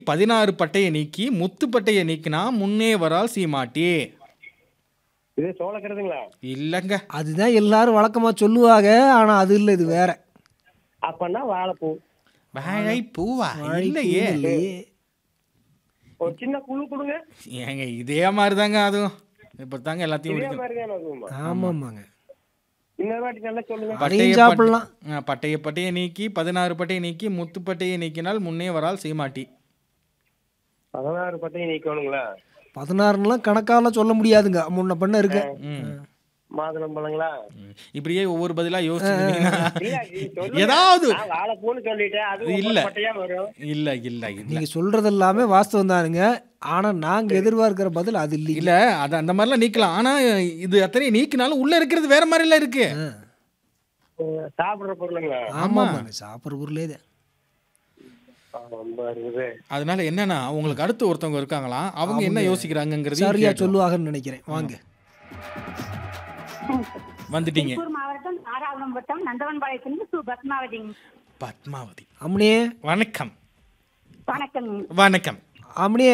பதினாறு பட்டையை நீக்கி முத்து பட்டையை நீக்கினா முன்னே வரால் சீமாட்டி இது சோளக்கிறதுங்களா இல்லைங்க அதுதான் எல்லாரும் வழக்கமா சொல்லுவாங்க ஆனா அது இல்லை இது வேற அப்பன்னா வாழைப்பூ வாழை பூவா இல்லையே இல்லையே ஒரு சின்ன குழு கொடுங்க ஏங்க இதே மாதிரி தாங்க அதுவும் இப்போ தாங்க எல்லாத்தையும் இதே முடிக்கணும் மாதிரி தான் அதுவுமா ஆமாமாங்க இன்னொரு வாட்டி நல்லா சொல்லுங்க பட்டையை அதையும் சாப்பிடலாம். பட்டை- ஆ, பட்டையை பட்டையை நீக்கி பதினாறு பட்டையை நீக்கி முத்து பட்டையை நீக்கினால் முன்னே வரால் சீமாட்டி பதினாறு பட்டையை நீக்கணுங்களா பதினாறுலாம் கணக்கால சொல்ல முடியாதுங்க முன்ன பண்ண இருக்கு ம். மாதுளம்பழங்களா ம். இப்படியே ஒவ்வொரு பதிலா யோசிச்சுருந்தீங்கன்னா இல்ல இது சொல்லுங்க. ஏதாவது நான் வாழைப்பூன்னு சொல்லிட்டேன் அது இல்ல. ஒவ்வொரு பட்டையா வரும் இல்ல இல்ல இல்ல நீங்க சொல்றது எல்லாமே வாஸ்தவம் தானுங்க ஆனா நாங்க எதிர்பார்க்கிற பதில் அது இல்லை இல்ல அது அந்த மாதிரிலாம் நீக்கலாம் ஆனா இது அத்தனை நீக்கினாலும் உள்ள இருக்கிறது வேற மாதிரி எல்லாம் இருக்கு அஹ் சாப்பிடுற பொருளுங்களா ஆமாமாங்க சாப்பிட்ற பொருளே தான் ஆ, ரொம்ப இருக்குது அதனால என்னன்னா உங்களுக்கு அடுத்து ஒருத்தவங்க இருக்காங்களாம் அவங்க என்ன யோசிக்கிறாங்கிறது சரியா சொல்லுவாங்கன்னு நினைக்கிறேன் வாங்க வந்துட்டீங்க திருப்பூர் மாவட்டம் நாராயணம் வட்டம் நந்தவன்பாளையத்திலிருந்து சு பத்மாவதிங்க பத்மாவதி அம்மனியே வணக்கம் வணக்கம் வணக்கம் அம்மனியே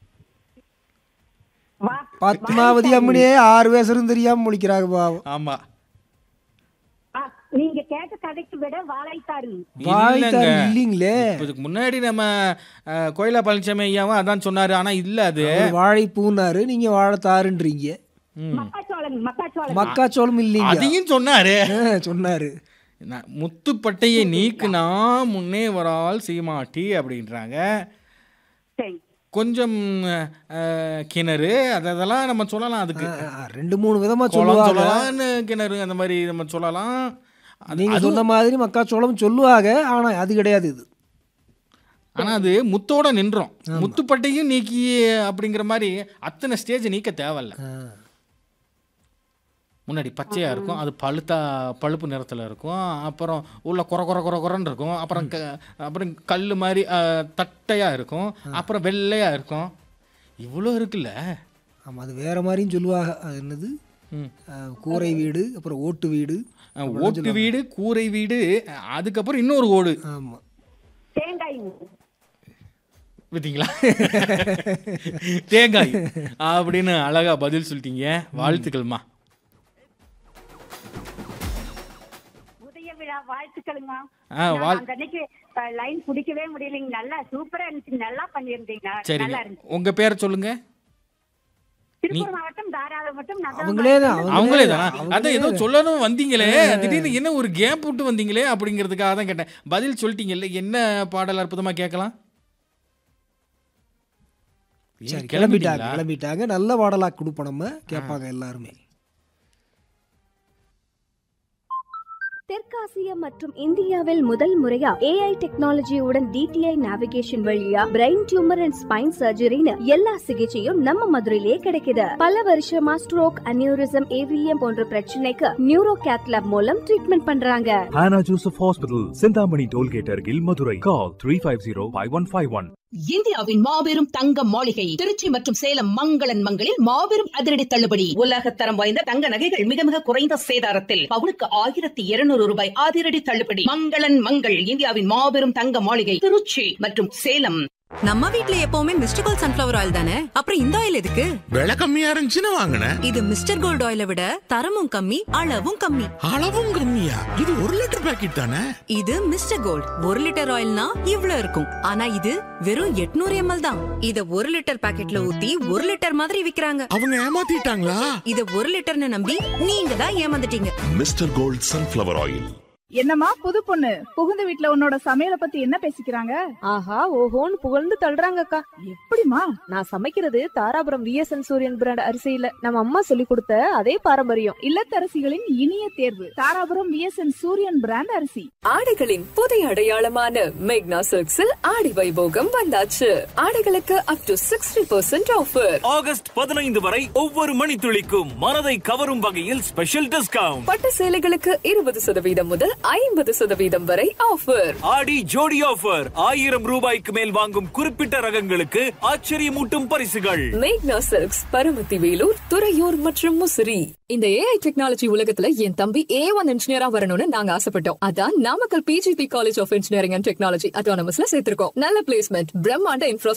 வா பத்மாவதி அம்மனியே ஆறு பேசுறது தெரியாம முழிக்கிறாங்க பாவம் ஆமா ஆ, நீங்க கேட்ட கதைக்கு விட வாழைத்தாரு வாய் இல்லைங்க. தான் இல்லீங்களே இப்ப இதுக்கு முன்னாடி நம்ம அஹ், கோயிலா பழனிசாமி ஐயாவும் அதான் சொன்னாரு ஆனா இல்ல அது அவர் வாழைப்பூனாரு நீங்க வாழைத்தாருன்றீங்க மக்காச்சோளம் மக்காச்சோளம் மக்காச்சோளம் இல்லீங்க அதையும் சொன்னாரு ஆ, சொன்னாரு நான் முத்துப்பட்டையை நீக்குனா முன்னே வரால் சீமாட்டி அப்படின்றாங்க சரி கொஞ்சம் அஹ், கிணறு அது அதெல்லாம் நம்ம சொல்லலாம் அதுக்கு ஆ, ஆ, ரெண்டு மூணு விதமா குளம் சொல்லுவாங்க சொல்லலாம் கிணறு அந்த மாதிரி நம்ம சொல்லலாம் அது- நீங்க சொன்ன மாதிரி மக்காச்சோளம் சொல்லுவாங்க ஆனா அது கிடையாது இது ஆனா அது முத்தோட நின்றோம் முத்துப்பட்டையும் நீக்கி அப்படிங்கிற மாதிரி அத்தனை ஸ்டேஜ் நீக்க தேவையில்ல ஆ. முன்னாடி பச்சையா இருக்கும் அது பழுத்தா பழுப்பு நிறத்துல இருக்கும் அப்புறம் உள்ள குற குற குற குறன்னு இருக்கும் அப்புறம் க அப்புறம் கல் மாதிரி அஹ், தட்டையா இருக்கும் அப்புறம் வெள்ளையா இருக்கும் இவ்வளோ இருக்குல்ல ஆமா அது வேற மாதிரியும் சொல்லுவாங்க அது என்னது ம். ஆ, கூரை வீடு அப்புறம் ஓட்டு வீடு அஹ், ஓட்டு வீடு கூரை வீடு அஹ், அதுக்கப்புறம் இன்னொரு ஓடு ஆமா தேங்காய் பார்த்தீங்களா தேங்காய் அப்படின்னு அழகா பதில் சொல்லிட்டீங்க வாழ்த்துக்கள்மா உதய விழா வாழ்த்துக்களுங்க ஆ, வாழ்- நான் அந்த அன்னைக்கு லைன் பிடிக்கவே முடியலைங்க நல்லா சூப்பரா இருந்துச்சு நல்லா பண்ணியிருந்தீங்க சரிங்க நல்லா இருந்துச்சு உங்க பேரை சொல்லுங்க திருப்பூர் மாவட்டம் தாராளம் மட்டும் அவங்களே தான் அவங்க அவங்களே தானா அதான் ஏதோ சொல்லணும் வந்தீங்களே திடீர்னு என்ன ஒரு கேப் விட்டு வந்தீங்களே அப்படிங்கிறதுக்காக தான் கேட்டேன் பதில் சொல்லிட்டீங்கல்ல என்ன பாடல் அற்புதமா கேட்கலாம் ஏன் சரி கிளம்பிட்டாங்க கிளம்பிட்டீங்களா? கிளம்பிட்டாங்க நல்ல பாடலா கொடுப்போம் நம்ம கேட்பாங்க எல்லாருமே தெற்காசியா மற்றும் இந்தியாவில் முதல் முறையா ஏஐ டெக்னாலஜியுடன் டிடிஐ நேவிகேஷன் வழியா பிரெயின் டியூமர் அண்ட் ஸ்பைன் சர்ஜரின்னு எல்லா சிகிச்சையும் நம்ம மதுரையிலே கிடைக்குது பல வருஷமா ஸ்ட்ரோக் அனியூரிசம் ஏவிஎம் போன்ற பிரச்சனைக்கு நியூரோ கேத்லாப் மூலம் ட்ரீட்மெண்ட் பண்றாங்க Hannah Joseph Hospital, Sindhamani Tollgate Argil, Madurai. Call 350-5151. இந்தியாவின் மாபெரும் தங்க மாளிகை திருச்சி மற்றும் சேலம் மங்களன் மங்களில் மாபெரும் அதிரடி தள்ளுபடி உலகத்தரம் வாய்ந்த தங்க நகைகள் மிக மிக குறைந்த சேதாரத்தில் பவுனுக்கு ஆயிரத்தி இருநூறு ரூபாய் அதிரடி தள்ளுபடி மங்களன் மங்கள் இந்தியாவின் மாபெரும் தங்க மாளிகை திருச்சி மற்றும் சேலம் நம்ம வீட்ல எப்பவுமே மிஸ்டர் கோல்ட் சன்ஃபிளவர் ஆயில் தானே அப்புறம் இந்த ஆயில் எதுக்கு விலை கம்மியா இருந்துச்சுன்னு வாங்கினேன் இது மிஸ்டர் கோல்ட் ஆயிலை விட தரமும் கம்மி அளவும் கம்மி அளவும் கம்மியா இது ஒரு லிட்டர் பாக்கெட் தானே இது மிஸ்டர் கோல்ட் ஒரு லிட்டர் ஆயில்னா இவ்ளோ இருக்கும் ஆனா இது வெறும் 800 எம்எல் தான் இத ஒரு லிட்டர் பாக்கெட்ல ஊத்தி ஒரு லிட்டர் மாதிரி விக்கிறாங்க அவங்க ஏமாத்திட்டாங்களா இத ஒரு லிட்டர்னு நம்பி நீங்க தான் ஏமாந்துட்டீங்க மிஸ்டர் கோல்ட் சன்ஃப்ளவர் ஆயில் என்னம்மா புது பொண்ணு புகுந்த வீட்ல உன்னோட சமையல பத்தி என்ன பேசிக்கிறாங்க ஆஹா ஓஹோன்னு புகழ்ந்து தள்ளுறாங்கக்கா எப்படிமா நான் சமைக்கிறது தாராபுரம் விஎஸ்என் சூரியன் பிராண்ட் அரிசியில நம்ம அம்மா சொல்லி கொடுத்த அதே பாரம்பரியம் இல்லத்தரசிகளின் இனிய தேர்வு தாராபுரம் விஎஸ்என் சூரியன் பிராண்ட் அரிசி ஆடைகளின் புதிய அடையாளமான மேக்னா சில்க்ஸில் ஆடி வைபோகம் வந்தாச்சு ஆடைகளுக்கு up to sixty percent offer August பதினைந்து வரை ஒவ்வொரு மணித்துளிக்கும் மனதை கவரும் வகையில் ஸ்பெஷல் டிஸ்கவுண்ட் பட்டு சேலைகளுக்கு இருபது சதவீதம் முதல் ஐம்பது சதவீதம் வரை ஆஃபர் ஆடி ஜோடி ஆஃபர் ஆயிரம் ரூபாய்க்கு மேல் வாங்கும் குறிப்பிட்ட ரகங்களுக்கு ஆச்சரியமூட்டும் பரிசுகள் மேக்னா சில்க்ஸ் பரமத்தி வேலூர் துறையூர் மற்றும் முசிறி இந்த ஏஐ டெக்னாலஜி உலகத்துல என் தம்பி ஏ ஒன் இன்ஜினியரா வரணும்னு நாங்க ஆசைப்பட்டோம் அதான் Namakkal PGP college of engineering and technology அட்டானமஸ்ல சேர்த்திருக்கோம் நல்ல பிளேஸ்மெண்ட் பிரம்மாண்ட இன்ஃப்ராஸ்ட்ரக்சர்